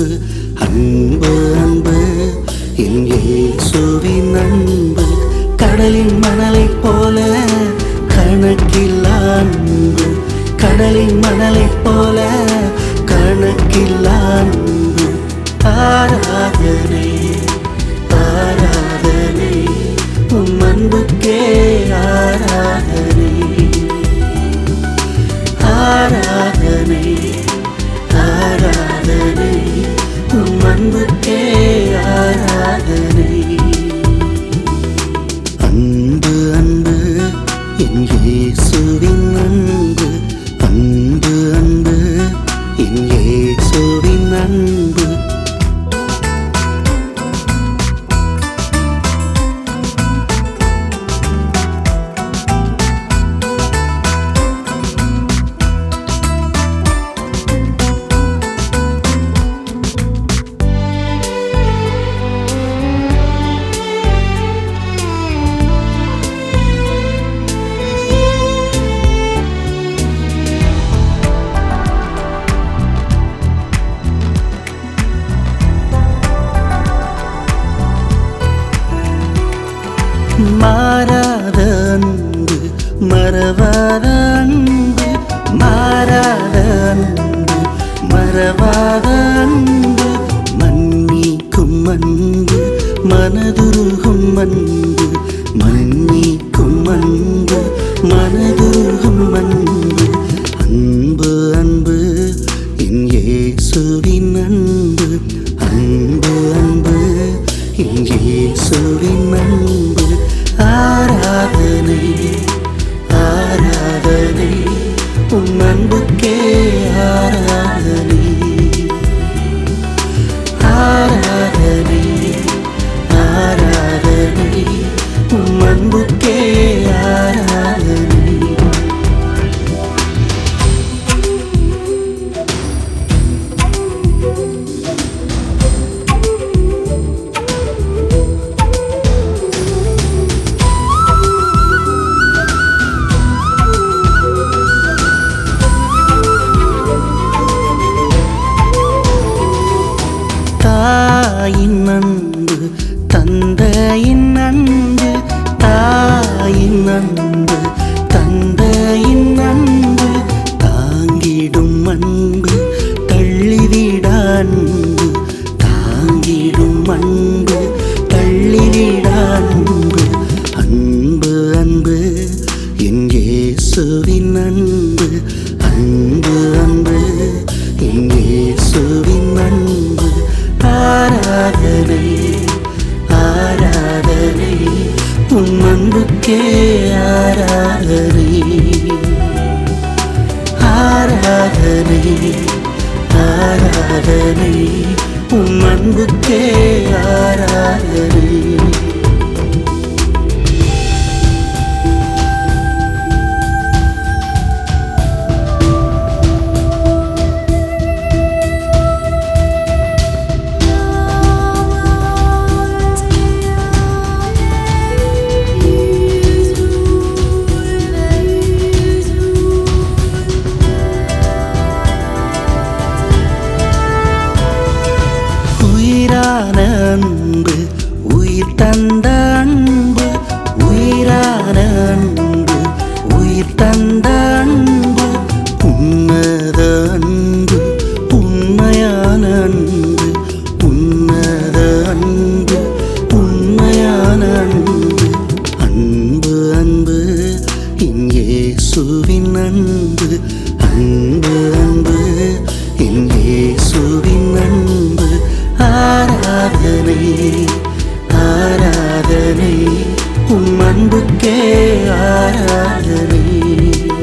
அன்பு அன்பு என் இயேசுவின் அன்பு கடலின் மணலைப் போல கணக்கில்லா அன்பு கடலின் மணலைப் போல கணக்கில்லா அன்பு ஆராதனை ஆராதனை உம் அன்புக்கே ஆராதனை ஆராதனை ஆராதனை உம் அன்புக்கே ஆராதனை அன்பு அன்பு என் இயேசுவின் அன்பு அன்பு அன்பு என் இயேசுவின் அன்பு மாறாத அன்பு மறவாத அன்பு மாறாத அன்பு மறவாத அன்பு மன்னிக்கும் அன்பு மனதுருகும் அன்பு மன்னிக்கும் அன்பு மனதுருகும் அன்பு அன்பு அன்பு என் இயேசுவின் அன்பு அன்பு அன்பு என் இயேசுவின் அன்பு ஆராதனை ஆராதனை உன் அன்புக்கே ஆராதனை ஆராதனை ஆராதனை உன் அன்புக்கே ஆராதனை தாயின் அன்பு தந்தையின் அன்பு தாயின் அன்பு தந்தையின் அன்பு தாங்கிடும் அன்பு தள்ளிவிட அன்பு தாங்கிடும் அன்பு தள்ளிவிட அன்பு அன்பு அன்பு என் இயேசுவின் அன்பு அன்பு அன்பு என் இயேசுவின் அன்பு ஆராதனை ஆராதனை உன் அன்புக்கே ஆராதனை ஆராதனை ஆராதனை உன் அன்புக்கே ஆராதனை உயிரான அன்பு உயிர் தந்த அன்பு உயிரான அன்பு உயிர் தந்த அன்பு உன்னத அன்பு உண்மையான அன்பு உன்னத அன்பு உண்மையான அன்பு அன்பு அன்பு என் இயேசுவின் அன்பு அன்பு அன்பு என் இயேசுவின் அன்பு ஆராதனை ஆராதனை உம் அன்புக்கே ஆராதனை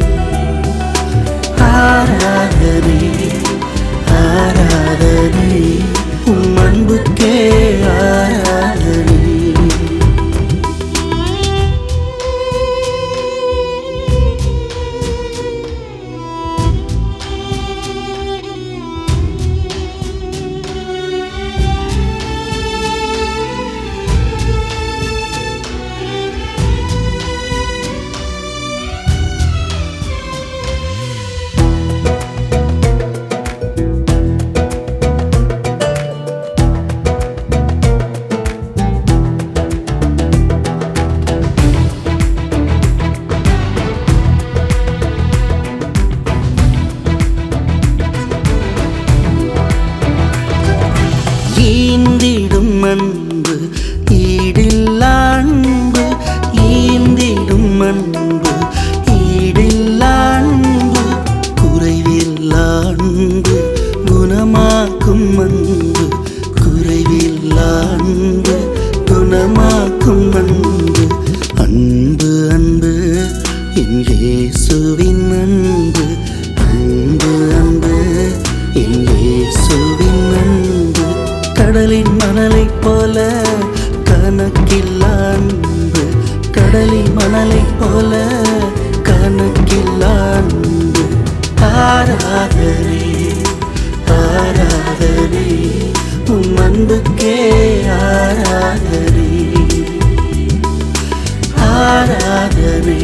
அன்பு ஈடில்லா அன்பு ஈந்திடும் அன்பு ஈடில்லா அன்பு குறைவில்லா அன்பு குணமாக்கும் அன்பு குறைவில்லா அன்பு குணமாக்கும் அன்பு அன்பு அன்பு என் இயேசுவின் அன்பு அன்பு அன்பு என் இயேசுவின் அன்பு கடலின் மணலைப் போல கணக்கில்லா அன்பு கடலின் மணலைப் போல கணக்கில்லா அன்பு ஆராதனை ஆராதனை உம் அன்புக்கே ஆராதனை ஆராதனை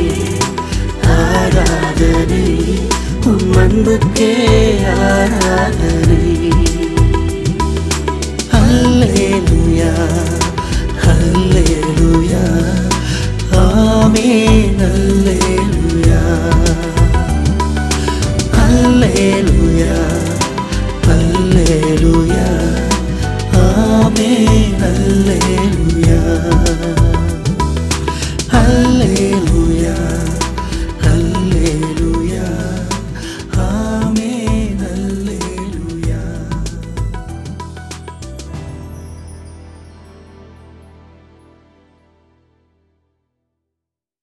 ஆராதனை உம் அன்புக்கே ஆராதனை அல்லேலூயா அல்லேலூயா ஆமென் அல்லேலூயா அல்லேலூயா அல்லேலூயா ஆமென் அல்லேலூயா